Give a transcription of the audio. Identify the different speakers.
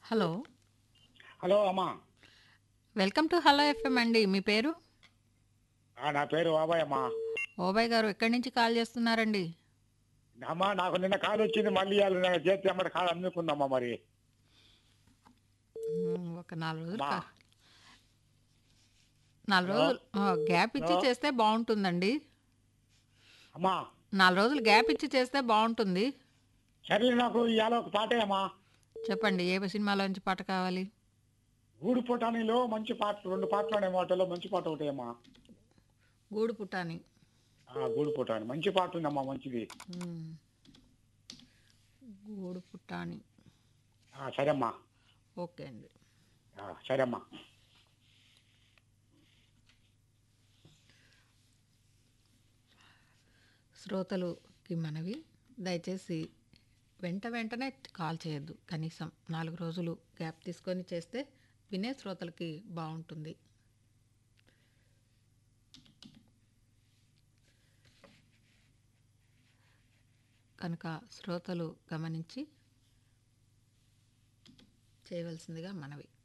Speaker 1: Hello
Speaker 2: hello అమ్మా
Speaker 1: welcome to hello FM అండి మీ పేరు
Speaker 2: ఆ, నా పేరు బాబాయ్ అమ్మా
Speaker 1: ఓబాయ్ గారు ఎక్కడి నుంచి కాల్ చేస్తున్నారండి
Speaker 2: అమ్మా నాకు నిన్న కాల్ వచ్చింది మళ్ళీ ఇవాళ నేను చేతి అమ్మటి కాల్ అందుకుందమ్మా మరి
Speaker 1: మ్మ్, ఒక నాలుగు రోజులు
Speaker 2: మా.
Speaker 1: కా- నాలుగు రోజులు ఆ, గ్యాప్ ఇచ్చి
Speaker 2: హలో.
Speaker 1: చేస్తే బాగుంటుందండి
Speaker 2: అమ్మా
Speaker 1: నాలుగు రోజులు గ్యాప్ ఇచ్చి చేస్తే బాగుంటుంది
Speaker 2: సరే నాకు ఇవాళ ఒక పాటే అమ్మా
Speaker 1: చెప్పండి ఏ సినిమాలో నుంచి పాట కావాలి
Speaker 2: గూడు పొటానీలో మంచి పాటలు రెండు పాటలు ఉన్నాయి మాటలో మంచి పాట ఒకటి అమ్మా
Speaker 1: గూడు పుట్టాని
Speaker 2: ఆ, గూడు పొటాని మంచి పాట ఉందమ్మా మంచిది
Speaker 1: మ్మ్. గూడు పుట్టాని
Speaker 2: ఆ, సరే అమ్మా
Speaker 1: ఓకే అండి
Speaker 2: ఆ, సరే అమ్మా
Speaker 1: శ్రోతలుకి మనవి దయచేసి వెంట వెంటనే కాల్ చేయొద్దు కనీసం నాలుగు రోజులు గ్యాప్ తీసుకొని చేస్తే వినే శ్రోతలకి బాగుంటుంది కనుక శ్రోతలు గమనించి చేయవలసిందిగా మనవి